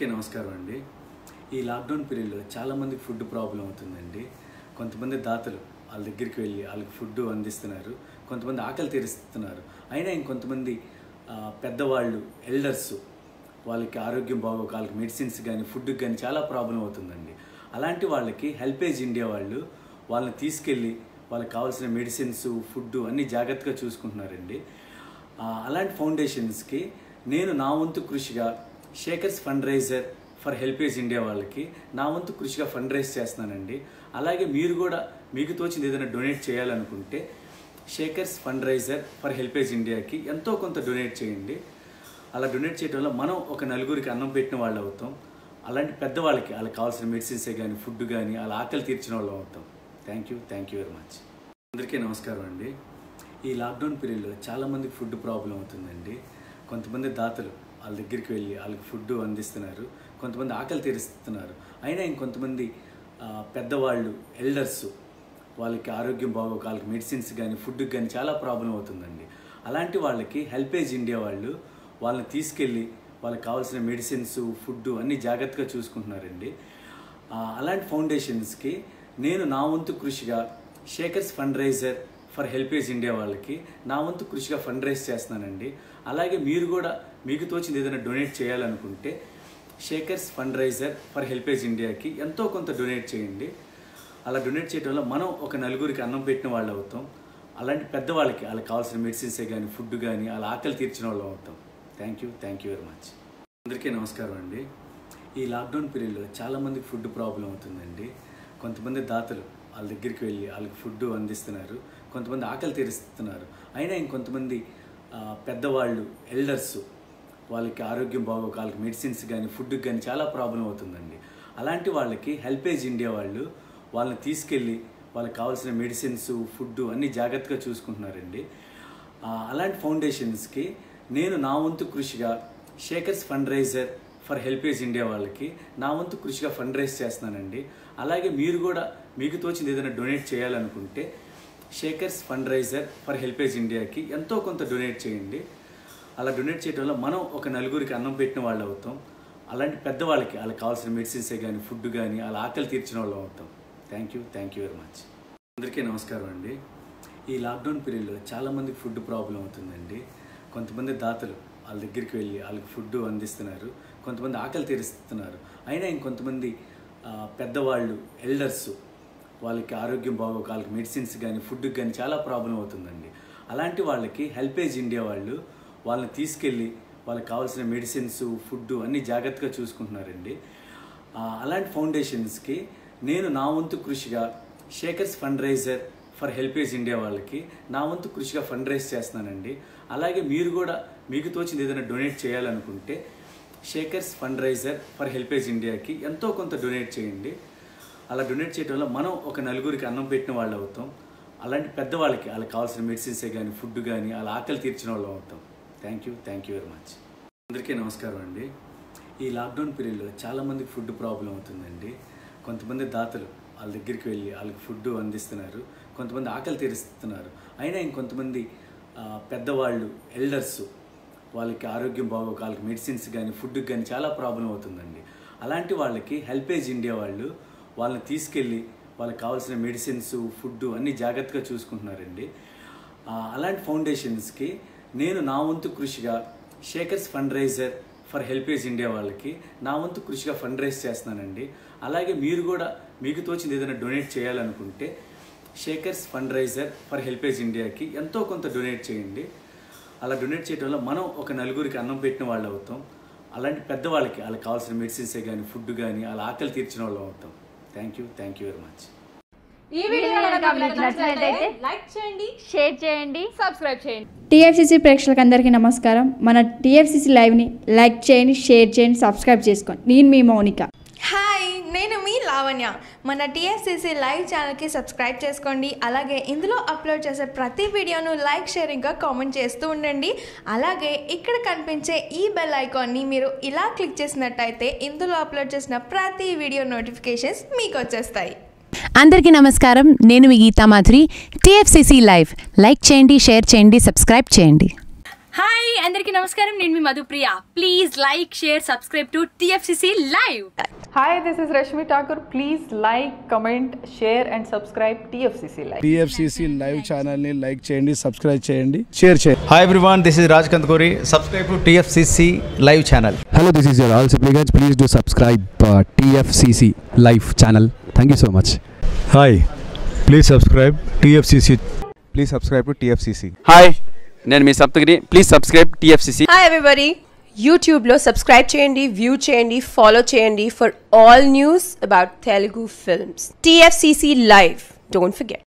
అందరికీ నమస్కారం అండి ఈ లాక్డౌన్ పీరియడ్లో చాలామందికి ఫుడ్ ప్రాబ్లం అవుతుందండి కొంతమంది దాతలు వాళ్ళ దగ్గరికి వెళ్ళి వాళ్ళకి ఫుడ్ అందిస్తున్నారు కొంతమంది ఆకలి తీరుస్తున్నారు అయినా ఇంకొంతమంది ఆ, పెద్దవాళ్ళు ఎల్డర్స్ వాళ్ళకి ఆరోగ్యం బాగోక వాళ్ళకి మెడిసిన్స్ కానీ ఫుడ్కి కానీ చాలా ప్రాబ్లం అవుతుందండి అలాంటి వాళ్ళకి హెల్పేజ్ ఇండియా వాళ్ళు వాళ్ళని తీసుకెళ్ళి వాళ్ళకి కావాల్సిన మెడిసిన్స్ ఫుడ్ అన్నీ జాగ్రత్తగా చూసుకుంటున్నారండి ఆ, అలాంటి ఫౌండేషన్స్కి నేను నా వంతు కృషిగా Shakers fundraiser for HelpAge India వాళ్ళకి నా వంతు కృషిగా ఫండ్ రైజ్ చేస్తున్నానండి అలాగే మీరు కూడా మీకు తోచింది ఏదైనా డొనేట్ చేయాలనుకుంటే Shakers fundraiser for HelpAge ఇండియాకి ఎంతో కొంత డొనేట్ చేయండి అలా డొనేట్ చేయడం వల్ల మనం ఒక నలుగురికి అన్నం పెట్టిన వాళ్ళు అవుతాం అలాంటి పెద్దవాళ్ళకి వాళ్ళకి కావాల్సిన మెడిసిన్సే కానీ ఫుడ్ కానీ వాళ్ళ ఆకలి తీర్చిన వాళ్ళు అవుతాం thank you thank you very much అందరికీ నమస్కారం అండి ఈ లాక్డౌన్ పీరియడ్లో చాలామందికి ఫుడ్ ప్రాబ్లం అవుతుందండి కొంతమంది దాతలు వాళ్ళ దగ్గరికి వెళ్ళి వాళ్ళకి ఫుడ్ అందిస్తున్నారు కొంతమంది ఆకలి తీరుస్తున్నారు అయినా ఇంకొంతమంది ఆ, పెద్దవాళ్ళు ఎల్డర్స్ వాళ్ళకి ఆరోగ్యం బాగోక వాళ్ళకి మెడిసిన్స్ కానీ ఫుడ్కి కానీ చాలా ప్రాబ్లం అవుతుందండి అలాంటి వాళ్ళకి హెల్పేజ్ ఇండియా వాళ్ళు వాళ్ళని తీసుకెళ్ళి వాళ్ళకి కావాల్సిన మెడిసిన్స్ ఫుడ్ అన్నీ జాగ్రత్తగా చూసుకుంటున్నారండి ఆ, అలాంటి ఫౌండేషన్స్కి నేను నా వంతు కృషిగా Shakers fundraiser for HelpAge India వాళ్ళకి నా వంతు కృషిగా ఫండ్ రైజ్ చేస్తున్నానండి అలాగే మీరు కూడా మీకు తోచింది ఏదైనా డొనేట్ చేయాలనుకుంటే Shakers fundraiser for HelpAge ఇండియాకి ఎంతో కొంత డొనేట్ చేయండి అలా డొనేట్ చేయడం వల్ల మనం ఒక నలుగురికి అన్నం పెట్టిన వాళ్ళు అవుతాం అలాంటి పెద్దవాళ్ళకి వాళ్ళకి కావాల్సిన మెడిసిన్సే కానీ ఫుడ్ కానీ వాళ్ళ ఆకలి తీర్చిన వాళ్ళు అవుతాం thank you thank you very much అందరికీ నమస్కారం అండి ఈ లాక్డౌన్ పీరియడ్లో చాలామందికి ఫుడ్ ప్రాబ్లం అవుతుందండి కొంతమంది దాతలు వాళ్ళ దగ్గరికి వెళ్ళి వాళ్ళకి ఫుడ్ అందిస్తున్నారు కొంతమంది ఆకలి తీరుస్తున్నారు అయినా ఇంకొంతమంది ఆ, పెద్దవాళ్ళు ఎల్డర్స్ వాళ్ళకి ఆరోగ్యం బాగోక వాళ్ళకి మెడిసిన్స్ కానీ ఫుడ్కి కానీ చాలా ప్రాబ్లం అవుతుందండి అలాంటి వాళ్ళకి హెల్పేజ్ ఇండియా వాళ్ళు వాళ్ళని తీసుకెళ్ళి వాళ్ళకి కావాల్సిన మెడిసిన్స్ ఫుడ్ అన్నీ జాగ్రత్తగా చూసుకుంటున్నారండి ఆ, అలాంటి ఫౌండేషన్స్కి నేను నా వంతు కృషిగా Shakers fundraiser for HelpAge India వాళ్ళకి నా వంతు కృషిగా ఫండ్ రైజ్ చేస్తున్నానండి అలాగే మీరు కూడా మీకు తోచింది ఏదైనా డొనేట్ చేయాలనుకుంటే Shakers fundraiser for HelpAge ఇండియాకి ఎంతో కొంత డొనేట్ చేయండి అలా డొనేట్ చేయడం వల్ల మనం ఒక నలుగురికి అన్నం పెట్టిన వాళ్ళు అవుతాం అలాంటి పెద్దవాళ్ళకి వాళ్ళకి కావాల్సిన మెడిసిన్సే కానీ ఫుడ్ కానీ వాళ్ళ ఆకలి తీర్చిన వాళ్ళు అవుతాం thank you thank you very much అందరికీ నమస్కారం అండి ఈ లాక్డౌన్ పీరియడ్లో చాలామందికి ఫుడ్ ప్రాబ్లం అవుతుందండి కొంతమంది దాతలు వాళ్ళ దగ్గరికి వెళ్ళి వాళ్ళకి ఫుడ్ అందిస్తున్నారు కొంతమంది ఆకలి తీరుస్తున్నారు అయినా ఇంకొంతమంది ఆ, పెద్దవాళ్ళు ఎల్డర్స్ వాళ్ళకి ఆరోగ్యం బాగోక వాళ్ళకి మెడిసిన్స్ కానీ ఫుడ్కి కానీ చాలా ప్రాబ్లం అవుతుందండి అలాంటి వాళ్ళకి హెల్పేజ్ ఇండియా వాళ్ళు వాళ్ళని తీసుకెళ్ళి వాళ్ళకి కావాల్సిన మెడిసిన్స్ ఫుడ్ అన్నీ జాగ్రత్తగా చూసుకుంటున్నారండి ఆ, అలాంటి ఫౌండేషన్స్కి నేను నా వంతు కృషిగా Shakers fundraiser for HelpAge India వాళ్ళకి నా వంతు కృషిగా ఫండ్ రైజ్ చేస్తున్నానండి అలాగే మీరు కూడా మీకు తోచింది ఏదైనా డొనేట్ చేయాలనుకుంటే Shakers fundraiser for HelpAge ఇండియాకి ఎంతో కొంత డొనేట్ చేయండి అలా డొనేట్ చేయడం వల్ల మనం ఒక నలుగురికి అన్నం పెట్టిన వాళ్ళు అవుతాం అలాంటి పెద్దవాళ్ళకి వాళ్ళకి కావాల్సిన మెడిసిన్సే కానీ ఫుడ్ కానీ వాళ్ళ ఆకలి తీర్చిన వాళ్ళు అవుతాం thank you thank you very much అందరికీ నమస్కారం అండి ఈ లాక్డౌన్ పీరియడ్లో చాలామందికి ఫుడ్ ప్రాబ్లం అవుతుందండి కొంతమంది దాతలు వాళ్ళ దగ్గరికి వెళ్ళి వాళ్ళకి ఫుడ్ అందిస్తున్నారు కొంతమంది ఆకలి తీరుస్తున్నారు అయినా ఇంకొంతమంది ఆ, పెద్దవాళ్ళు ఎల్డర్స్ వాళ్ళకి ఆరోగ్యం బాగోక వాళ్ళకి మెడిసిన్స్ కానీ ఫుడ్కి కానీ చాలా ప్రాబ్లం అవుతుందండి అలాంటి వాళ్ళకి హెల్పేజ్ ఇండియా వాళ్ళు వాళ్ళని తీసుకెళ్ళి వాళ్ళకి కావాల్సిన మెడిసిన్స్ ఫుడ్ అన్నీ జాగ్రత్తగా చూసుకుంటున్నారండి ఆ, అలాంటి ఫౌండేషన్స్కి నేను నా వంతు కృషిగా Shakers fundraiser for HelpAge India వాళ్ళకి నా వంతు కృషిగా ఫండ్ రైజ్ చేస్తున్నానండి అలాగే మీరు కూడా మీకు తోచింది ఏదైనా డొనేట్ చేయాలనుకుంటే Shakers fundraiser for HelpAge ఇండియాకి ఎంతో కొంత డొనేట్ చేయండి అలా డొనేట్ చేయడం వల్ల మనం ఒక నలుగురికి అన్నం పెట్టిన వాళ్ళు అవుతాం అలాంటి పెద్దవాళ్ళకి వాళ్ళకి కావాల్సిన మెడిసిన్సే కానీ ఫుడ్ కానీ వాళ్ళ ఆకలి తీర్చిన వాళ్ళు అవుతాం thank you thank you very much ఈ వీడియో కనుక మీకు నచ్చినట్లయితే లైక్ చేయండి షేర్ చేయండి సబ్స్క్రైబ్ చేయండి టీఎఫ్సీసీ ప్రేక్షకులకు అందరికీ నమస్కారం మన టీఎఫ్సీసీ లైవ్ని లైక్ చేయండి షేర్ చేయండి సబ్స్క్రైబ్ చేసుకోండి నేను మీ మౌనిక హాయ్ నేను మీ లావణ్య మన టీఎస్సీసీ లైవ్ ఛానల్కి సబ్స్క్రైబ్ చేసుకోండి అలాగే ఇందులో అప్లోడ్ చేసే ప్రతి వీడియోను లైక్ షేరింగ్గా కామెంట్ చేస్తూ ఉండండి అలాగే ఇక్కడ కనిపించే ఈ బెల్ ఐకాన్ని మీరు ఇలా క్లిక్ చేసినట్టయితే ఇందులో అప్లోడ్ చేసిన ప్రతి వీడియో నోటిఫికేషన్స్ మీకు వచ్చేస్తాయి అందరికీ నమస్కారం నేను మీ Geetha Madhuri TFCC live like చేయండి షేర్ చేయండి సబ్స్క్రైబ్ చేయండి హాయ్ అందరికీ నమస్కారం నేను మీ Madhupriya please like share subscribe to TFCC live Hi, this is Rashmi Thakur. Please like, comment, share, and subscribe TFCC Live. TFCC live ఛానల్ని లైక్ చేయండి సబ్స్క్రైబ్ చేయండి షేర్ చేయండి hi everyone this is Raj Kandukuri subscribe to TFCC live channel Hello, this is your all supplicants. Please do subscribe uh, TFCC live channel. Thank you so much. Hi please subscribe TFCC please subscribe to TFCC hi నేను మీ Saptagiri please subscribe TFCC hi everybody యూట్యూబ్లో subscribe చేయండి view చేయండి follow చేయండి for all news about Telugu films TFCC live don't forget